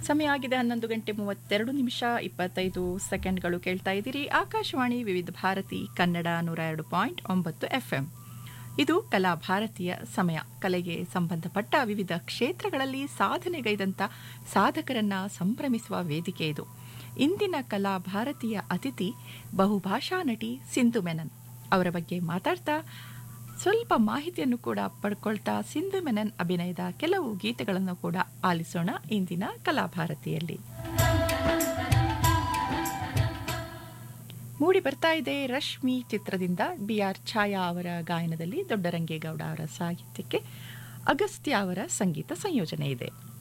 ಸಮಯ ಆಗಿದೆ ಹನ್ನೊಂದು ಗಂಟೆ ಮೂವತ್ತೆರಡು ನಿಮಿಷ ಇಪ್ಪತ್ತೈದು ಸೆಕೆಂಡ್ಗಳು ಕೇಳ್ತಾ ಇದ್ದೀರಿ ಆಕಾಶವಾಣಿ ವಿವಿಧ ಭಾರತಿ ಕನ್ನಡ ನೂರ ಎರಡು ಪಾಯಿಂಟ್ ಒಂಬತ್ತು ಎಫ್ಎಂ ಇದು ಕಲಾ ಭಾರತೀಯ ಸಮಯ ಕಲೆಗೆ ಸಂಬಂಧಪಟ್ಟ ವಿವಿಧ ಕ್ಷೇತ್ರಗಳಲ್ಲಿ ಸಾಧನೆಗೈದಂಥ ಸಾಧಕರನ್ನ ಸಂಭ್ರಮಿಸುವ ವೇದಿಕೆ ಇದು ಇಂದಿನ ಕಲಾ ಭಾರತೀಯ ಅತಿಥಿ ಬಹುಭಾಷಾ ನಟಿ ಸಿಂಧು ಮೆನನ್ ಅವರ ಬಗ್ಗೆ ಮಾತಾಡ್ತಾ ಸ್ವಲ್ಪ ಮಾಹಿತಿಯನ್ನು ಕೂಡ ಪಡ್ಕೊಳ್ತಾ ಸಿಂಧು ಮೆನನ್ ಅಭಿನಯದ ಕೆಲವು ಗೀತೆಗಳನ್ನು ಕೂಡ ಆಲಿಸೋಣ ಇಂದಿನ ಕಲಾಭಾರತಿಯಲ್ಲಿ ಮೂಡಿ ಬರ್ತಾ ಇದೆ ರಶ್ಮಿ ಚಿತ್ರದಿಂದ ಬಿ ಆರ್ ಛಾಯಾ ಅವರ ಗಾಯನದಲ್ಲಿ ದೊಡ್ಡರಂಗೇಗೌಡ ಅವರ ಸಾಹಿತ್ಯಕ್ಕೆ ಅಗಸ್ತ್ಯ ಅವರ ಸಂಗೀತ ಸಂಯೋಜನೆ ಇದೆ